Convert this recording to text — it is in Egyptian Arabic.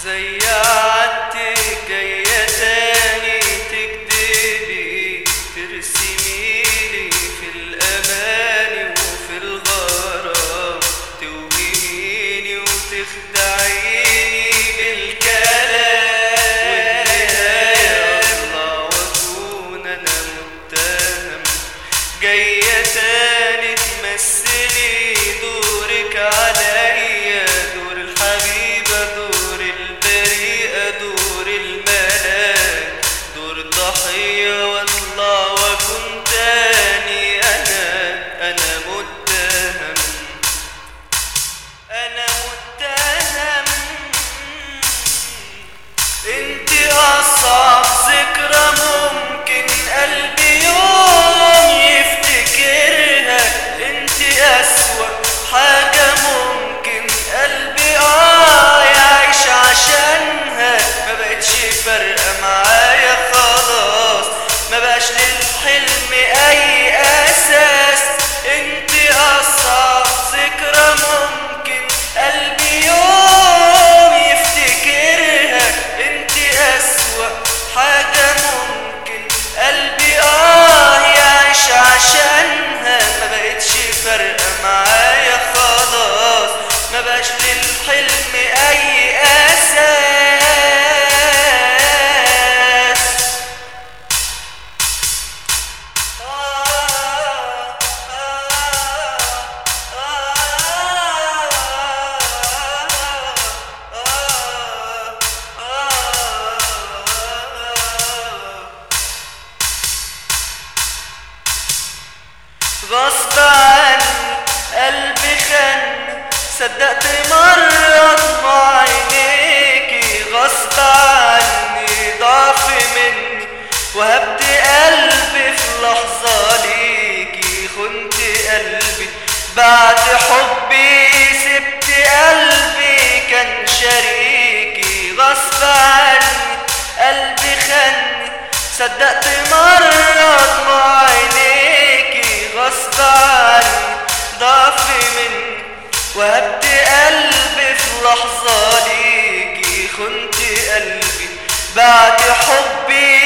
زي عادتك جاية تاني تكدبي ترسميلي في الأماني وفي الغرام توهميني وتخدعيني بالكلام والنهاية الله وأكون أنا متهم جاية تاني تمثلي دورك عليا دور الحبيبة دور البريئة دور الملاك دور الضحية واطلع واكون تاني انا انا متهم انا متهم انت اصعب ذكرى ممكن قلبي يوم يفتكرها انت اسوأ حاجة ممكن قلبي اه يعيش عشانها ما بقتش فارقة معايا خلاص ما بقاش للحلم اي اساس انت اصعب ذكرى ممكن قلبي يوم يفتكرها انت اسوأ حاجة ممكن قلبي اه يعيش عشانها ما بقتش فارقة معايا خلاص ما بقاش للحلم اي اساس غصب عني قلبي خن صدقت مرة دموع عينيكي غصب عني ضعف مني وهبت قلبي في لحظة ليكي خنت قلبي بعد حبي سبت قلبي كان شريكي غصب عني قلبي خني صدقت مرة دموع عينيكي غصب عني ضعف مني وهبت قلبي في لحظة ليكي خنت قلبي بعد حبي